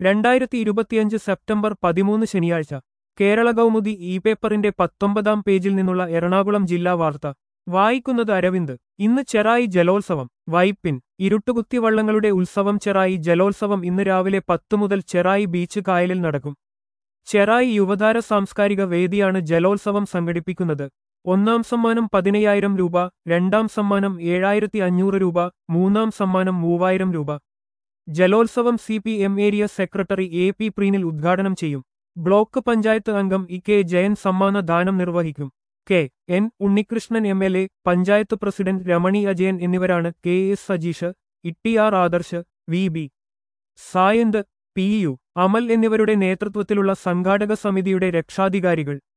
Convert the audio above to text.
രണ്ടായിരത്തി ഇരുപത്തിയഞ്ച് സെപ്റ്റംബർ പതിമൂന്ന് ശനിയാഴ്ച കേരള കൗമുദി ഇ പേപ്പറിന്റെ പത്തൊമ്പതാം പേജിൽ നിന്നുള്ള എറണാകുളം ജില്ലാ വാർത്ത വായിക്കുന്നത് അരവിന്ദ് ഇന്ന് ചെറായി ജലോത്സവം വൈപ്പിൻ ഇരുട്ടുകുത്തി വള്ളങ്ങളുടെ ഉത്സവം ചെറായി ജലോത്സവം ഇന്ന് രാവിലെ പത്തു മുതൽ ചെറായി ബീച്ച് കായലിൽ നടക്കും ചെറായി യുവതാര സാംസ്കാരിക വേദിയാണ് ജലോത്സവം സംഘടിപ്പിക്കുന്നത് ഒന്നാം സമ്മാനം പതിനയ്യായിരം രൂപ രണ്ടാം സമ്മാനം ഏഴായിരത്തി അഞ്ഞൂറ് രൂപ മൂന്നാം സമ്മാനം മൂവായിരം രൂപ ജലോത്സവം C P M area secretary A P Preenil ഉദ്ഘാടനം ചെയ്യും ബ്ലോക്ക് പഞ്ചായത്ത് അംഗം ഇ കെ ജയൻ സമ്മാന ദാനം നിർവഹിക്കും K N Unnikrishnan M L A panchayat president Ramani Ajayan എന്നിവരാണ് K S Sajeesh T R Adarsh V B Sayanth P U Amal എന്നിവരുടെ നേതൃത്വത്തിലുള്ള സംഘാടക സമിതിയുടെ രക്ഷാധികാരികൾ